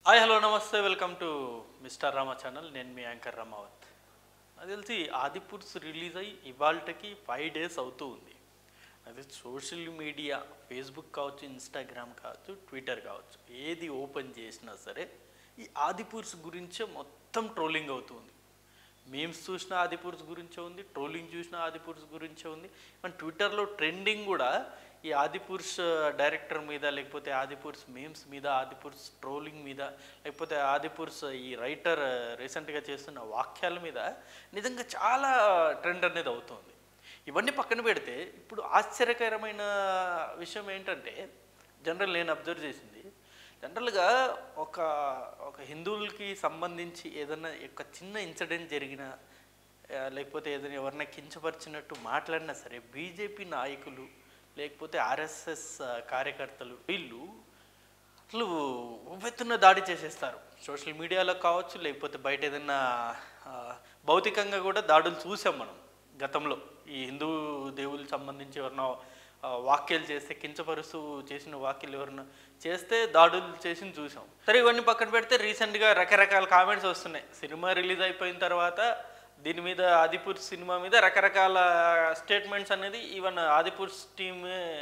hi hello namaste welcome to mister Rama channel నేను మీ anchor Ramavath నాకు తెలిసి ఆదిపురుష్ రిలీజ్ అయ్యి ఇవాళకి ఫైవ్ డేస్ అవుతూ ఉంది అది సోషల్ మీడియా ఫేస్బుక్ కావచ్చు ఇన్స్టాగ్రామ్ కావచ్చు ట్విట్టర్ కావచ్చు ఏది ఓపెన్ చేసినా సరే ఈ ఆదిపురుష్ గురించే మొత్తం ట్రోలింగ్ అవుతుంది మీమ్స్ చూసిన ఆదిపురుష్ గురించే ఉంది ట్రోలింగ్ చూసిన ఆదిపురుష్ గురించే ఉంది అండ్ ట్విట్టర్లో ట్రెండింగ్ కూడా ఈ ఆదిపురుష్ డైరెక్టర్ మీద లేకపోతే ఆదిపురుష్ మీమ్స్ మీద ఆదిపురుష్ ట్రోలింగ్ మీద లేకపోతే ఆదిపురుష్ ఈ రైటర్ రీసెంట్గా చేస్తున్న వాక్యాల మీద నిజంగా చాలా ట్రెండ్ అనేది అవుతుంది ఇవన్నీ పక్కన పెడితే ఇప్పుడు ఆశ్చర్యకరమైన విషయం ఏంటంటే జనరల్ నేను అబ్జర్వ్ చేసింది జనరల్గా ఒక ఒక హిందువులకి సంబంధించి ఏదైనా ఒక చిన్న ఇన్సిడెంట్ జరిగినా ఆ, లేకపోతే ఏదైనా ఎవరైనా కించపరిచినట్టు మాట్లాడినా సరే బీజేపీ నాయకులు లేకపోతే ఆర్ఎస్ఎస్ కార్యకర్తలు వీళ్ళు అసలు ఉవ్వెత్తున దాడి చేసేస్తారు సోషల్ మీడియాలో కావచ్చు లేకపోతే బయట ఏదైనా ఆ, భౌతికంగా కూడా దాడులు చూసాం మనం గతంలో ఈ హిందూ దేవుళ్ళకి సంబంధించి ఎవరినో ఆ, వాక్యాలు చేస్తే కించపరుస్తూ చేసిన వాక్యాలు ఎవరైనా చేస్తే దాడులు చేసి చూసాం సరే ఇవన్నీ పక్కన పెడితే రీసెంట్గా రకరకాల కామెంట్స్ వస్తున్నాయి సినిమా రిలీజ్ అయిపోయిన తర్వాత దీని మీద ఆదిపుర్ సినిమా మీద రకరకాల స్టేట్మెంట్స్ అనేది ఈవెన్ ఆదిపుర్ టీమ్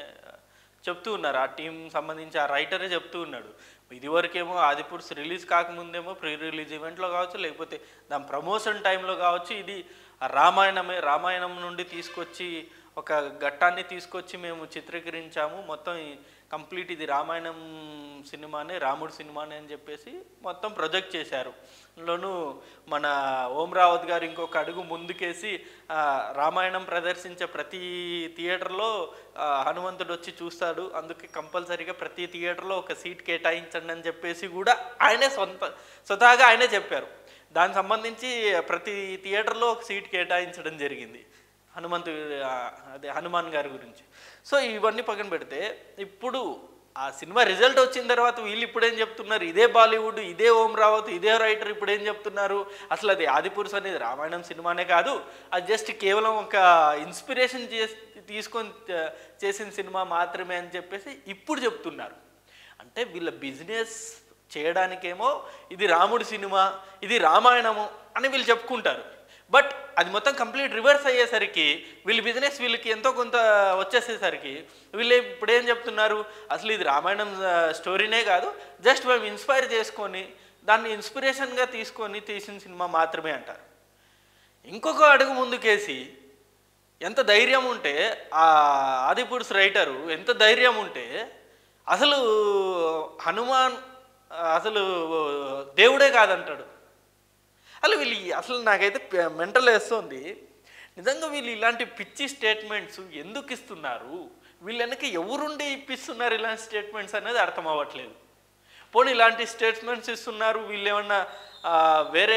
చెప్తూ ఉన్నారు ఆ టీం సంబంధించి ఆ రైటరే చెప్తూ ఉన్నాడు ఇదివరకేమో ఆదిపురుష్ రిలీజ్ కాకముందేమో ప్రీ రిలీజ్ ఈవెంట్లో కావచ్చు లేకపోతే దాని ప్రమోషన్ టైంలో కావచ్చు ఇది ఆ రామాయణమే రామాయణం నుండి తీసుకొచ్చి ఒక ఘట్టాన్ని తీసుకొచ్చి మేము చిత్రీకరించాము మొత్తం కంప్లీట్ ఇది రామాయణం సినిమానే రాముడు సినిమానే అని చెప్పేసి మొత్తం ప్రొజెక్ట్ చేశారు అందులోనూ మన ఓం రావత్ గారు ఇంకొక అడుగు ముందుకేసి ఆ, రామాయణం ప్రదర్శించే ప్రతి థియేటర్లో ఆ, హనుమంతుడు వచ్చి చూస్తాడు అందుకే కంపల్సరీగా ప్రతి థియేటర్లో ఒక సీట్ కేటాయించండి అని చెప్పేసి కూడా ఆయనే సొంత స్వతహాగా ఆయనే చెప్పారు దానికి సంబంధించి ప్రతి థియేటర్లో ఒక సీట్ కేటాయించడం జరిగింది హనుమంతు ఆ, అదే హనుమాన్ గారి గురించి సో ఇవన్నీ పక్కన పెడితే ఇప్పుడు ఆ సినిమా రిజల్ట్ వచ్చిన తర్వాత వీళ్ళు ఇప్పుడు ఏం చెప్తున్నారు ఇదే బాలీవుడ్ ఇదే ఓం రావత్ ఇదే రైటర్ ఇప్పుడు ఏం చెప్తున్నారు అసలు అది ఆదిపురుష్ అనేది రామాయణం సినిమానే కాదు అది జస్ట్ కేవలం ఒక ఇన్స్పిరేషన్ చేసి తీసుకొని చే- చేసిన సినిమా మాత్రమే అని చెప్పేసి ఇప్పుడు చెప్తున్నారు అంటే వీళ్ళ బిజినెస్ చేయడానికేమో ఇది రాముడి సినిమా ఇది రామాయణము అని వీళ్ళు చెప్పుకుంటారు బట్ అది మొత్తం కంప్లీట్ రివర్స్ అయ్యేసరికి వీళ్ళ బిజినెస్ వీళ్ళకి ఎంతో కొంత వచ్చేసేసరికి వీళ్ళు ఇప్పుడు ఏం చెప్తున్నారు అసలు ఇది రామాయణం ఆ, స్టోరీనే కాదు జస్ట్ మేము ఇన్స్పైర్ చేసుకొని దాన్ని ఇన్స్పిరేషన్గా తీసుకొని తీసిన సినిమా మాత్రమే అంటారు ఇంకొక అడుగు ముందుకేసి ఎంత ధైర్యం ఉంటే ఆ ఆదిపురుష్ రైటరు ఎంత ధైర్యం ఉంటే అసలు హనుమాన్ అసలు దేవుడే కాదంటాడు అసలు వీళ్ళు ఈ- అసలు నాకైతే మెంటల్ వేస్తుంది నిజంగా వీళ్ళు ఇలాంటి పిచ్చి స్టేట్మెంట్స్ ఎందుకు ఇస్తున్నారు వీళ్ళు వెనక ఎవరుండి ఇప్పిస్తున్నారు ఇలాంటి స్టేట్మెంట్స్ అనేది అర్థం అవ్వట్లేదు పోనీ ఇలాంటి స్టేట్మెంట్స్ ఇస్తున్నారు వీళ్ళు ఏమన్నా ఆ, వేరే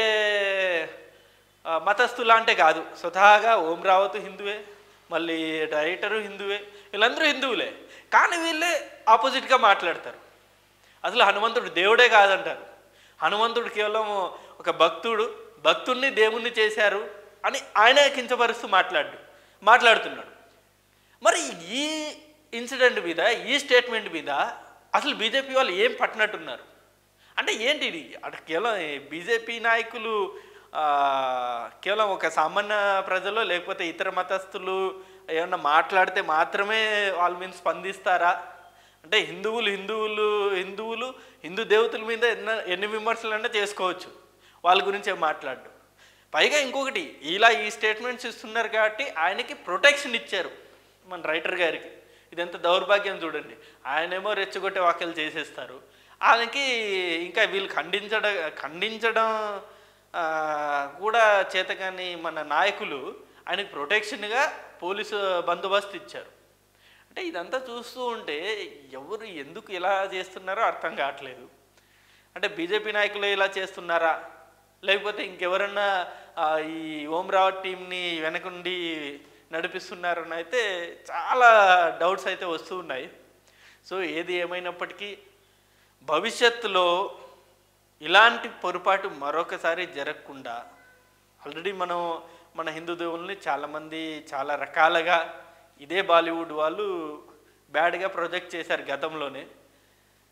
ఆ, మతస్థులా అంటే కాదు స్వతహాగా ఓం రావత్ హిందువే మళ్ళీ డైరెక్టరు హిందువే వీళ్ళందరూ హిందువులే కానీ వీళ్ళే ఆపోజిట్గా మాట్లాడతారు అసలు హనుమంతుడు దేవుడే కాదంటారు హనుమంతుడు కేవలం ఒక భక్తుడు భక్తుడిని దేవుణ్ణి చేశారు అని ఆయన కించపరుస్తూ మాట్లాడు మాట్లాడుతున్నాడు మరి ఈ ఇన్సిడెంట్ మీద ఈ స్టేట్మెంట్ మీద అసలు బీజేపీ వాళ్ళు ఏం పట్టినట్టున్నారు అంటే ఏంటి ఇది అటు కేవలం బీజేపీ నాయకులు ఆ, కేవలం ఒక సామాన్య ప్రజలు లేకపోతే ఇతర మతస్థులు ఏమన్నా మాట్లాడితే మాత్రమే వాళ్ళ మీద స్పందిస్తారా అంటే హిందువులు హిందువులు హిందువులు హిందూ దేవతల మీద ఎన్న ఎన్ని విమర్శలన్నా చేసుకోవచ్చు వాళ్ళ గురించి ఏం మాట్లాడు పైగా ఇంకొకటి ఇలా ఈ స్టేట్మెంట్స్ ఇస్తున్నారు కాబట్టి ఆయనకి ప్రొటెక్షన్ ఇచ్చారు మన రైటర్ గారికి ఇదెంత దౌర్భాగ్యం చూడండి ఆయనేమో రెచ్చగొట్టే వాక్యాలు చేసేస్తారు ఆయనకి ఇంకా వీళ్ళు ఖండించడం ఖండించడం ఆ, కూడా చేతకాని మన నాయకులు ఆయనకి ప్రొటెక్షన్గా పోలీసు బందోబస్తు ఇచ్చారు అంటే ఇదంతా చూస్తూ ఉంటే ఎవరు ఎందుకు ఇలా చేస్తున్నారో అర్థం కావట్లేదు అంటే బీజేపీ నాయకులు ఇలా చేస్తున్నారా లేకపోతే ఇంకెవరన్నా ఆ, ఈ ఓం రావత్ టీంని వెనకుండి నడిపిస్తున్నారని అయితే చాలా డౌట్స్ అయితే వస్తూ ఉన్నాయి సో ఏది ఏమైనప్పటికీ భవిష్యత్తులో ఇలాంటి పొరపాటు మరొకసారి జరగకుండా ఆల్రెడీ మనం మన హిందూ దేవుల్ని చాలామంది చాలా రకాలుగా ఇదే బాలీవుడ్ వాళ్ళు బ్యాడ్గా ప్రొజెక్ట్ చేశారు గతంలోనే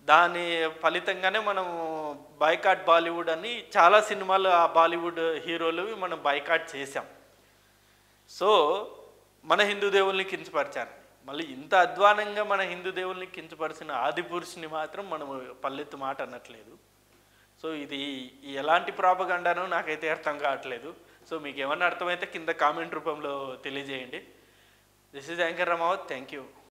దాని ఫలితంగానే మనం బైకాట్ బాలీవుడ్ అని చాలా సినిమాలు ఆ బాలీవుడ్ హీరోలు మనం బైకాట్ చేశాం సో మన హిందూ దేవుల్ని కించపరిచారు మళ్ళీ ఇంత అధ్వానంగా మన హిందూ దేవుల్ని కించపరిచిన ఆది పురుషుని మాత్రం మనం పల్లెత్తు మాట అనట్లేదు సో ఇది ఎలాంటి ప్రాపగండానో నాకైతే అర్థం కావట్లేదు సో మీకు ఏమన్నా అర్థమైతే కింద కామెంట్ రూపంలో తెలియజేయండి this is anchor Ramavath thank you